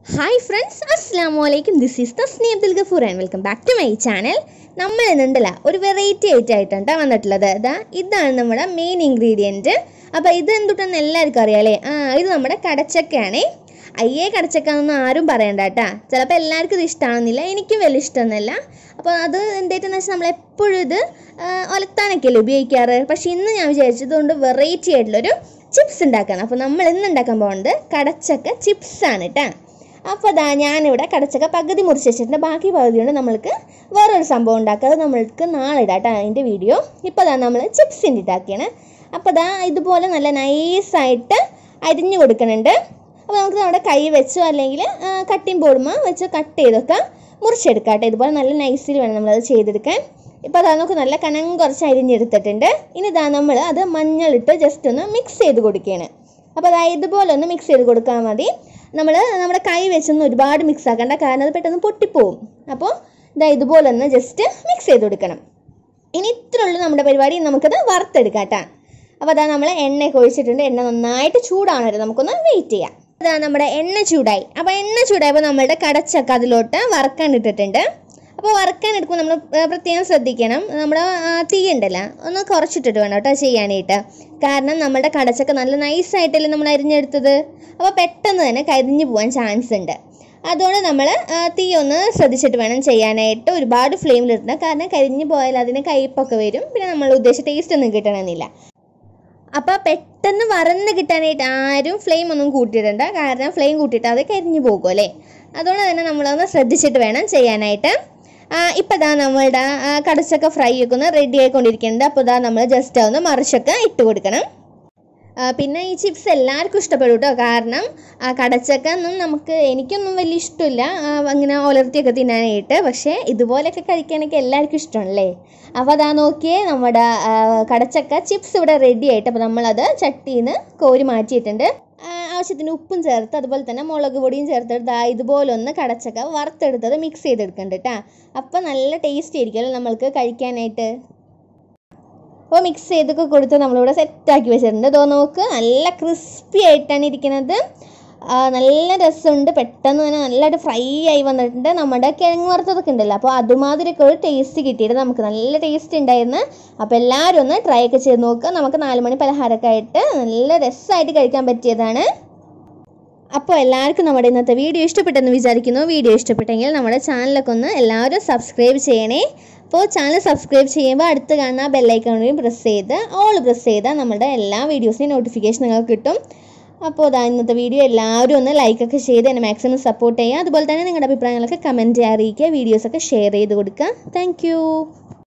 hi friends അസ്സാം വലൈക്കും this is Thasni Abdul Gafoor and welcome back to my channel നമ്മൾ ഇന്നുണ്ടല്ല ഒരു വെറൈറ്റി ആയിട്ട് ആയിട്ടാണ് വന്നിട്ടുള്ളത് ഇതാ ഇതാണ് നമ്മുടെ മെയിൻ ഇൻഗ്രീഡിയൻറ്റ് അപ്പോൾ ഇത് എന്തുട്ടെന്ന് എല്ലാവർക്കും അറിയാലേ ആ ഇത് നമ്മുടെ കടച്ചക്കയാണേ അയ്യേ കടച്ചക്ക എന്നൊന്നും ആരും പറയണ്ട കേട്ടാ ചിലപ്പോൾ എല്ലാവർക്കും ഇത് ഇഷ്ടമാണെന്നില്ല എനിക്കും വലിയ ഇഷ്ടമൊന്നുമല്ല അപ്പോൾ അത് എന്തായിട്ടെന്ന് വെച്ചാൽ നമ്മൾ എപ്പോഴും ഇത് ആ, ഒലത്താനൊക്കെയല്ലേ ഉപയോഗിക്കാറ് പക്ഷേ ഇന്ന് ഞാൻ വിചാരിച്ചത് കൊണ്ട് വെറൈറ്റി ആയിട്ടുള്ളൊരു ചിപ്സ് ഉണ്ടാക്കണം അപ്പോൾ നമ്മൾ ഇന്ന് ഉണ്ടാക്കാൻ പോകുന്നത് കടച്ചക്ക ചിപ്സ് ആണ് കേട്ടോ അപ്പോൾ അതാ ഞാനിവിടെ കടച്ചക്ക പകുതി മുറിച്ച് വെച്ചിട്ടുണ്ട് ബാക്കി പകുതി കൊണ്ട് നമ്മൾക്ക് വേറൊരു സംഭവം ഉണ്ടാക്കുക അത് നമ്മൾക്ക് നാളെ ഇടാം കേട്ടോ അതിൻ്റെ വീഡിയോ ഇപ്പോൾ അതാ നമ്മൾ ചിപ്സിൻ്റെ ഇട്ടാക്കിയാണ് അപ്പോൾ അതാ ഇതുപോലെ നല്ല നൈസായിട്ട് അരിഞ്ഞു കൊടുക്കുന്നുണ്ട് അപ്പോൾ നമുക്ക് നമ്മുടെ കൈ വെച്ചോ അല്ലെങ്കിൽ കട്ടിങ് ബോർഡുമ വെച്ച് കട്ട് ചെയ്തൊക്കെ മുറിച്ചെടുക്കാം കേട്ടോ ഇതുപോലെ നല്ല നൈസിൽ വേണം നമ്മളത് ചെയ്തെടുക്കാൻ ഇപ്പോൾ അതാ നമുക്ക് നല്ല കനം കുറച്ച് അരിഞ്ഞെടുത്തിട്ടുണ്ട് ഇനി ഇതാ നമ്മൾ അത് മഞ്ഞളിട്ട് ജസ്റ്റ് ഒന്ന് മിക്സ് ചെയ്ത് കൊടുക്കുകയാണ് അപ്പോൾ അതായത് ഇതുപോലെ ഒന്ന് മിക്സ് ചെയ്ത് കൊടുക്കാൻ മതി നമ്മൾ നമ്മുടെ കൈ വെച്ചൊന്നും ഒരുപാട് മിക്സ് ആക്കണ്ട കാരണം അത് പെട്ടെന്ന് പൊട്ടിപ്പോവും അപ്പോൾ ഇതാ ഇതുപോലെ ഒന്ന് ജസ്റ്റ് മിക്സ് ചെയ്ത് കൊടുക്കണം ഇനി ഇത്ര ഉള്ളൂ നമ്മുടെ പരിപാടി ഇനി നമുക്കത് വറുത്തെടുക്കാം കേട്ടോ അപ്പോൾ അതാ നമ്മൾ എണ്ണയൊക്കെ ഒഴിച്ചിട്ടുണ്ട് എണ്ണ നന്നായിട്ട് ചൂടാവണവരെ നമുക്കൊന്ന് വെയിറ്റ് ചെയ്യാം അതാ നമ്മുടെ എണ്ണ ചൂടായി അപ്പോൾ എണ്ണ ചൂടായപ്പോൾ നമ്മളുടെ കടച്ചക്ക അതിലോട്ട് വറക്കാൻ ഇട്ടിട്ടുണ്ട് അപ്പോൾ വറക്കാൻ എടുക്കുമ്പോൾ നമ്മൾ പ്രത്യേകം ശ്രദ്ധിക്കണം നമ്മുടെ ആ, തീ ഉണ്ടല്ലോ ഒന്ന് കുറച്ചിട്ടിട്ട് വേണം കേട്ടോ ചെയ്യാനായിട്ട് കാരണം നമ്മുടെ കടച്ചക്ക നല്ല നൈസായിട്ടല്ലേ നമ്മൾ അരിഞ്ഞെടുത്തത് അപ്പോൾ പെട്ടെന്ന് തന്നെ കരിഞ്ഞു പോകാൻ ചാൻസ് ഉണ്ട് അതുകൊണ്ട് നമ്മൾ തീ ഒന്ന് ശ്രദ്ധിച്ചിട്ട് വേണം ചെയ്യാനായിട്ട് ഒരുപാട് ഫ്ലെയിമിലിടണം കാരണം കരിഞ്ഞു പോയാൽ അതിന് കയ്പൊക്കെ വരും പിന്നെ നമ്മൾ ഉദ്ദേശിച്ച ടേസ്റ്റ് ഒന്നും കിട്ടണമെന്നില്ല അപ്പോൾ പെട്ടെന്ന് വറന്ന് കിട്ടാനായിട്ട് ആരും ഫ്ലെയിം ഒന്നും കൂട്ടിയിടണ്ട കാരണം ഫ്ലെയിം കൂട്ടിയിട്ട് അത് കരിഞ്ഞു പോകും അല്ലേ അതുകൊണ്ട് തന്നെ നമ്മളൊന്ന് ശ്രദ്ധിച്ചിട്ട് വേണം ചെയ്യാനായിട്ട് ഇപ്പോൾ ഇതാ നമ്മളുടെ ആ, കടച്ചക്ക ഫ്രൈ ഒക്കെ ഒന്ന് റെഡി ആയിക്കൊണ്ടിരിക്കുന്നുണ്ട് അപ്പോൾ ഇതാ നമ്മൾ ജസ്റ്റ് ഒന്ന് മറിച്ചൊക്കെ ഇട്ട് കൊടുക്കണം ആ, പിന്നെ ഈ ചിപ്സ് എല്ലാവർക്കും ഇഷ്ടപ്പെടും കേട്ടോ കാരണം ആ, കടച്ചക്ക ഒന്നും നമുക്ക് എനിക്കൊന്നും വലിയ ഇഷ്ടമില്ല ആ, അങ്ങനെ ഒലർത്തിയൊക്കെ തിന്നാനായിട്ട് പക്ഷേ ഇതുപോലെയൊക്കെ കഴിക്കാനൊക്കെ എല്ലാവർക്കും ഇഷ്ടമാണല്ലേ അപ്പോൾ അതാ നോക്കിയേ നമ്മുടെ ആ, കടച്ചക്ക ചിപ്സ് ഇവിടെ റെഡി ആയിട്ട് അപ്പോൾ നമ്മളത് ചട്ടിയിൽ നിന്ന് കോരി മാറ്റിയിട്ടുണ്ട് ആ, ആവശ്യത്തിന് ഉപ്പും ചേർത്ത് അതുപോലെ തന്നെ മുളക് പൊടിയും ചേർത്തിട്ട് ദാ ഇതുപോലെ ഒന്ന് കടച്ചക്ക വറുത്തെടുത്തത് മിക്സ് ചെയ്തെടുക്കുന്നുണ്ട് കേട്ടോ അപ്പോൾ നല്ല ടേസ്റ്റ് ആയിരിക്കുമല്ലോ നമ്മൾക്ക് കഴിക്കാനായിട്ട് അപ്പോൾ മിക്സ് ചെയ്തൊക്കെ കൊടുത്ത് നമ്മളിവിടെ സെറ്റാക്കി വെച്ചിട്ടുണ്ട് ഇതോ നോക്ക് നല്ല ക്രിസ്പി ആയിട്ടാണ് ഇരിക്കുന്നത് ആ, നല്ല രസമുണ്ട് പെട്ടെന്ന് തന്നെ നല്ലതായിട്ട് ഫ്രൈ ആയി വന്നിട്ടുണ്ട് നമ്മുടെ കിഴങ്ങ് വറുത്തതൊക്കെ ഉണ്ടല്ലോ അപ്പോൾ അതുമാതിരിയൊക്കെ ഒരു ടേസ്റ്റ് കിട്ടിയിട്ട് നമുക്ക് നല്ല ടേസ്റ്റ് ഉണ്ടായിരുന്നു അപ്പോൾ എല്ലാവരും ഒന്ന് ട്രൈ ഒക്കെ ചെയ്ത് നോക്കുക നമുക്ക് നാല് മണി പലഹാരമൊക്കെ ആയിട്ട് നല്ല രസമായിട്ട് കഴിക്കാൻ പറ്റിയതാണ് അപ്പോൾ എല്ലാവർക്കും നമ്മുടെ ഇന്നത്തെ വീഡിയോ ഇഷ്ടപ്പെട്ടെന്ന് വിചാരിക്കുന്നു വീഡിയോ ഇഷ്ടപ്പെട്ടെങ്കിൽ നമ്മുടെ ചാനലൊക്കെ ഒന്ന് എല്ലാവരും സബ്സ്ക്രൈബ് ചെയ്യണേ അപ്പോൾ ചാനൽ സബ്സ്ക്രൈബ് ചെയ്യുമ്പോൾ അടുത്ത് കാണുന്ന ബെല്ലൈക്കണിൽ പ്രസ് ചെയ്ത് ഓൾ പ്രസ് ചെയ്താൽ നമ്മുടെ എല്ലാ വീഡിയോസിൻ്റെയും നോട്ടിഫിക്കേഷൻ നിങ്ങൾക്ക് കിട്ടും അപ്പോൾ അതാ ഇന്നത്തെ വീഡിയോ എല്ലാവരും ഒന്ന് ലൈക്കൊക്കെ ചെയ്ത് എന്നെ മാക്സിമം സപ്പോർട്ട് ചെയ്യുക അതുപോലെ തന്നെ നിങ്ങളുടെ അഭിപ്രായങ്ങളൊക്കെ കമൻറ്റ് അറിയിക്കുക വീഡിയോസൊക്കെ ഷെയർ ചെയ്ത് കൊടുക്കുക താങ്ക്